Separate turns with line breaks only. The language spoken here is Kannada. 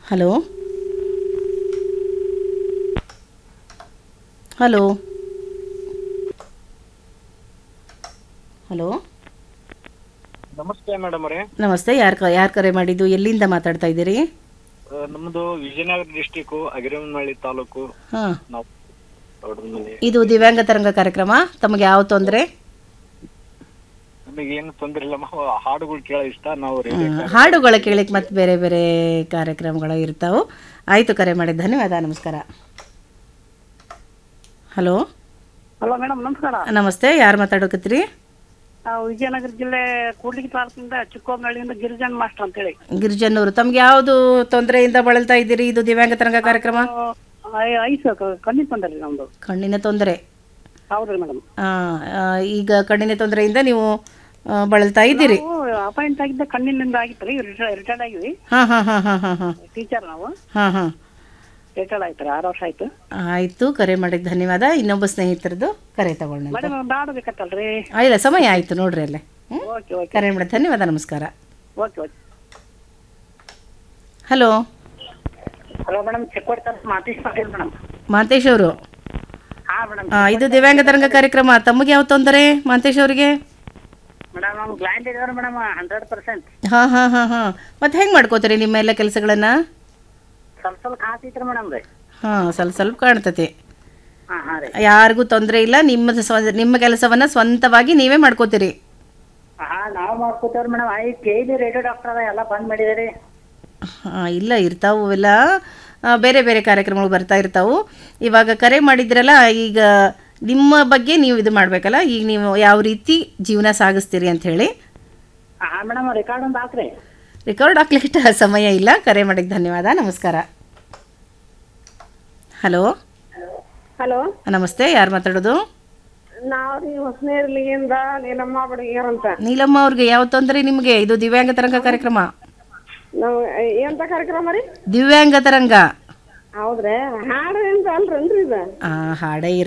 ಹಲೋ ಹಲೋ ಹಲೋ
ನಮಸ್ತೆ ಮೇಡಮ್ ಅವರೇ
ನಮಸ್ತೆ ಯಾರು ಕ ಯಾರು ಕರೆ ಮಾಡಿದ್ದು ಎಲ್ಲಿಂದ ಮಾತಾಡ್ತಾ ಇದ್ದೀರಿ
ನಮ್ಮದು ವಿಜಯನಗರ ಡಿಸ್ಟಿಕ್ ಅಗಿರಿಮನಹಳ್ಳಿ ತಾಲೂಕು
ಹಾಂ
ನಾವು ದೊಡ್ಡಮನೆ
ಇದು ದಿವ್ಯಾಂಗ ತರಂಗ ಕಾರ್ಯಕ್ರಮ ತಮಗೆ ಯಾವ ತೊಂದರೆ
ನಮಗೇನು ತೊಂದರೆ ಇಲ್ಲ ಮ- ಹಾಡುಗಳು ಕೇಳೋ ಇಷ್ಟ ನಾವು ರೇಡಿಯೋ
ಹಾಡುಗಳ ಕೇಳಿಕ್ ಮತ್ತೆ ಬೇರೆ ಬೇರೆ ಕಾರ್ಯಕ್ರಮಗಳು ಇರ್ತಾವೆ ಆಯಿತು ಕರೆ ಮಾಡಿದ ಧನ್ಯವಾದ ನಮಸ್ಕಾರ ಹಲೋ
ಹಲೋ ಮೇಡಮ್ ನಮಸ್ಕಾರ
ನಮಸ್ತೆ ಯಾರು ಮಾತಾಡೋಕತ್ರಿ
ನಾವು ವಿಜಯನಗರ ಜಿಲ್ಲೆ ಕೂಡ್ಲಿಗಿ ತಾಲೂಕಿಂದ ಚಿಕ್ಕೋಮಳ್ಳಿಯಿಂದ ಗಿರಿಜನ್ ಮಾಸ್ಟರ್ ಅಂತೇಳಿ
ಗಿರಿಜನ್ನವರು ತಮ್ಗೆ ಯಾವುದು ತೊಂದರೆಯಿಂದ ಬಳಲ್ತಾ ಇದ್ದೀರಿ ಇದು ದಿವ್ಯಾಂಗ ತರಂಗ ಕಾರ್ಯಕ್ರಮ
ಐಸ್ ಕಣ್ಣಿ ತೊಂದರೆ ನಮ್ದು
ಕಣ್ಣಿನ ತೊಂದರೆ
ಹೌದ್ರಿ ಮೇಡಮ್
ಆ, ಆ, ಈಗ ಕಣ್ಣಿನ ತೊಂದರೆಯಿಂದ ನೀವು ಆ, ಬಳಲ್ತಾ ಇದ್ದೀರಿ
ನಾವು ಅಪಾಯಿಂಟ್ ಆಗಿದ್ದ ಕಣ್ಣಿನಿಂದ ಆಗಿತ್ತು ರೀ ರಿಟೈರ್ಡ್ ಆಗಿವಿ
ಹಾಂ ಹಾಂ ಹಾಂ ಹಾಂ ಹಾಂ ಹಾಂ
ಟೀಚರ್ ನಾವು
ಹಾಂ ಹಾಂ
ರಿಟೈರ್ಡ್ ಆಯ್ತು ರೀ ಆರು ವರ್ಷ ಆಯ್ತು
ಆಯಿತು ಕರೆ ಮಾಡಿದ ಧನ್ಯವಾದ ಇನ್ನೊಬ್ಬ ಸ್ನೇಹಿತರದ್ದು ಕರೆ ತಗೊಳ್ಳೋಣ
ಮೇಡಮ್ ಒಂದು ಹಾಡು ಬೇಕತ್ತಲ್ರಿ
ಆ, ಇಲ್ಲ ಸಮಯ ಆಯಿತು ನೋಡ್ರಿ ಅಲ್ಲೇ ಹ್ಞೂ
ಓಕೆ ಓಕೆ
ಕರೆ ಮಾಡಿದ ಧನ್ಯವಾದ ನಮಸ್ಕಾರ
okay okay
hello
hello madam Chikkodi taluk Mathish Patil madam
Mantesh ಅವರು
ಹಾಂ ಮೇಡಮ್
ಇದು ದಿವ್ಯಾಂಗ ತರಂಗ ಕಾರ್ಯಕ್ರಮ ತಮಗೆ ಯಾವ ತೊಂದರೆ ಮಾಂತೇಶ್ ಅವರಿಗೆ
ಮೇಡಮ್ ನಮ್ಗೆ ಬ್ಲೈಂಡ್ ಇದಾರೆ ಮೇಡಮ್ ಹಂಡ್ರೆಡ್ ಪರ್ಸೆಂಟ್
ಹಾಂ ಹಾಂ ಹಾಂ ಹಾಂ ಮತ್ತೆ ಹೆಂಗೆ ಮಾಡ್ಕೋತೀರಿ ನಿಮ್ಮ ಎಲ್ಲ ಕೆಲಸಗಳನ್ನು
ಸ್ವಲ್ಪ ಸ್ವಲ್ಪ ಕಾಸಿತ್ರಿ ಮೇಡಮ್ ರೀ
ಹಾಂ ಸ್ವಲ್ಪ ಸ್ವಲ್ಪ ಕಾಣ್ತತಿ
ಹಾಂ ಹಾಂ ರೀ
ಯಾರಿಗೂ ತೊಂದರೆ ಇಲ್ಲ ನಿಮ್ಮ ಸ್ವ ನಿಮ್ಮ ಕೆಲಸವನ್ನು ಸ್ವಂತವಾಗಿ ನೀವೇ ಮಾಡ್ಕೋತೀರಿ
ಹಾಂ ನಾವು ಮಾಡ್ಕೋತೇವ್ರಿ ಮೇಡಮ್ ಐ ಕೇಳಿ ರೇಡಿಯೋ ಡಾಕ್ಟರ್ ಅದ ಎಲ್ಲ ಬಂದ್ ಮಾಡಿದಾರೆ
ಹಾಂ ಇಲ್ಲ ಇರ್ತಾವು ಅವೆಲ್ಲ ಆ, ಬೇರೆ ಬೇರೆ ಕಾರ್ಯಕ್ರಮಗಳು ಬರ್ತಾ ಇರ್ತಾವು ಇವಾಗ ಕರೆ ಮಾಡಿದ್ರಲ್ಲ ಈಗ ನಿಮ್ಮ ಬಗ್ಗೆ ನೀವು ಇದು ಮಾಡಬೇಕಲ್ಲ ಈಗ ನೀವು ಯಾವ ರೀತಿ ಜೀವನ ಸಾಗಿಸ್ತೀರಿ ಅಂತ ಹೇಳಿ
ಹಾಂ ಮೇಡಮ್ ರೆಕಾರ್ಡ್ ಒಂದು ಹಾಕ್ರಿ
ರೆಕಾರ್ಡ್ ಹಾಕ್ಲಿಕ್ಕೆ ಸಮಯ ಇಲ್ಲ ಕರೆ ಮಾಡಿದ ಧನ್ಯವಾದ ನಮಸ್ಕಾರ ಹಲೋ
ಹಲೋ
ನಮಸ್ತೆ ಯಾರು ಮಾತಾಡೋದು
ನಾವ್ ರೀ ಹೊಸನೇರ್ಲಿಯಿಂದ ನೀಲಮ್ಮ ಬಡಗೇರ್ ಅಂತ
ನೀಲಮ್ಮ ಅವ್ರಿಗೆ ಯಾವ ತೊಂದರೆ ನಿಮಗೆ ಇದು ದಿವ್ಯಾಂಗ ತರಂಗ ಕಾರ್ಯಕ್ರಮ
ನಾವ್ ಎಂತ ಕಾರ್ಯಕ್ರಮ ರೀ
ದಿವ್ಯಾಂಗ ತರಂಗ
ಹೌದ್ರಿ ಹಾಡು ಎಂತ ಅಲ್ರೇನ್ರಿ ಇದು
ಆ, ಹಾಡೇ